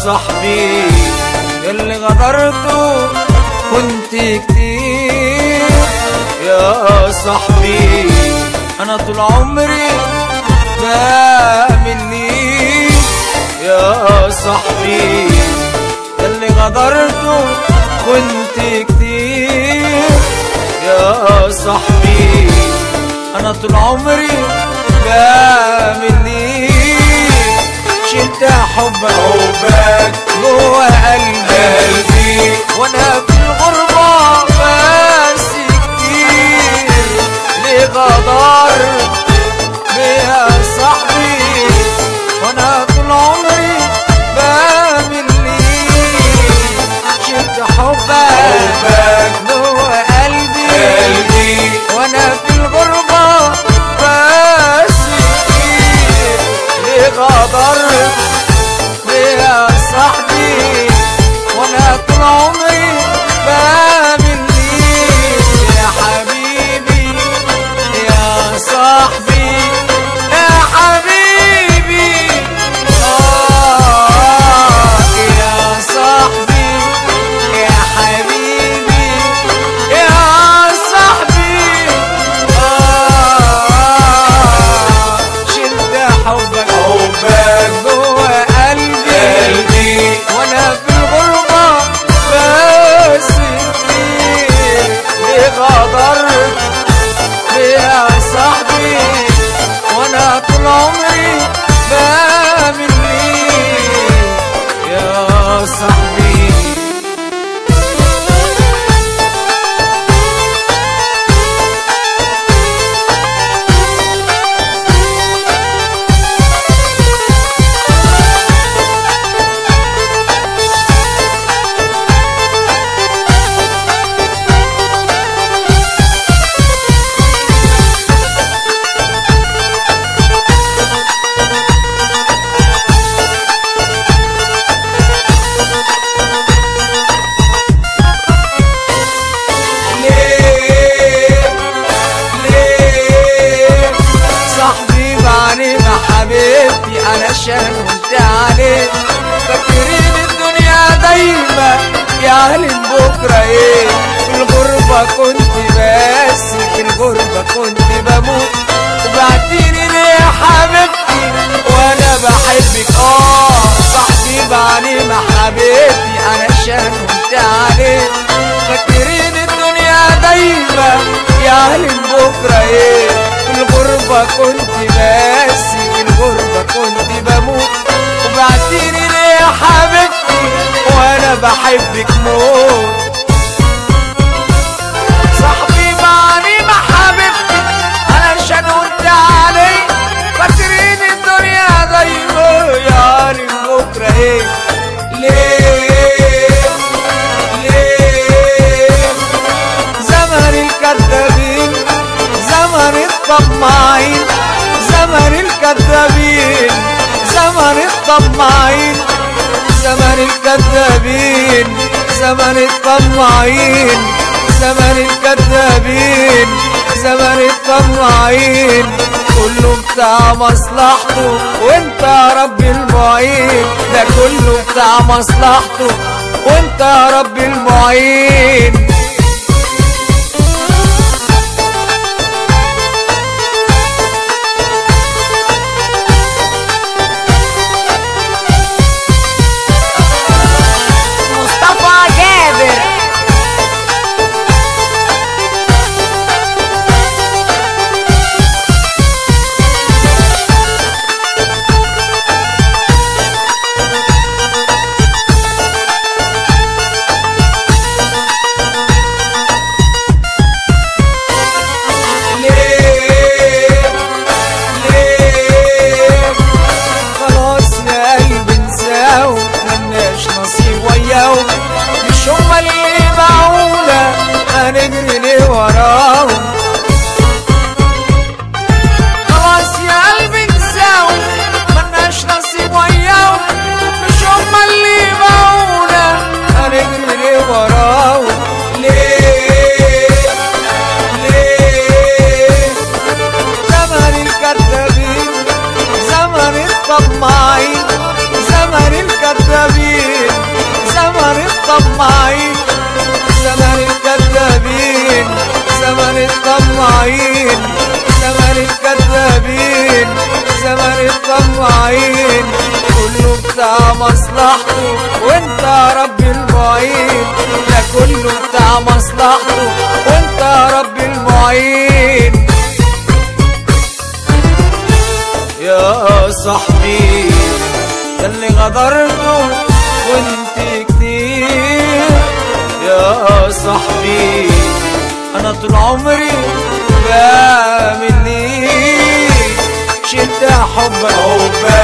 صاحبي اللي غدرته كنت كتير يا صاحبي انا طول عمري بعمل ليك يا صاحبي اللي غدرته كنت كتير يا صاحبي انا طول عمري بعمل ليك شلت حبك حبك جوه قلبي قلبي وانا في الغربة بس كتير ليه غدر بيا صاحبي وانا طول عمري بعمل ليك شلت حبك حبك جوه قلبي قلبي وانا في الغربة بس كتير ليه غدرت بيا صاحبي وانا طول عمري بعمل ليك يا حبيبي يا صاحبي يا حبيبي آه يا صاحبي يا حبيبي يا صاحبي آه شلت حبك حبك جوه قلبي قلبي وانا في الغربة بس كتير ليه غدرت بيا صاحبي وانا طول عمري بعمل ليك يا صاحبي ليه ليه صاحبي بعاني مع حبيبتي علشان قلت عليه فاكرين الدنيا دايما يعلم بكرة ايه في الغربة كنت بس في الغربة كنت بموت وبعتيني ليه يا حبيبتي وانا بحبك اه صاحبي بعاني مع حبيبتي علشان قلت عليه فاكرين الدنيا دايما يعلم بكرة ايه في الغربة كنت بس في الغربة كنت بموت وبعتيني ليه يا حبيبتي وانا بحبك موت صاحبي معني مع حبيبتي علشان قلت عليه فاكرين الدنيا دايما يعلم بكرة ايه ليه ليه زمن الكذابين زمن الطماعين زمن الكذابين زمن الطماعين زمن الكذابين زمن الطماعين زمن الكذابين زمن الطماعين كله بتاع مصلحته وانت يا رب المعين ده كله بتاع مصلحته وانت يا رب المعين مصطفى جابر مصلحته وانت يا رب المعين ده كله بتاع مصلحته وانت يا رب المعين يا صاحبي ده اللي غدرته وانت كتير يا صاحبي انا طول عمري بعمل ليك شلت حبك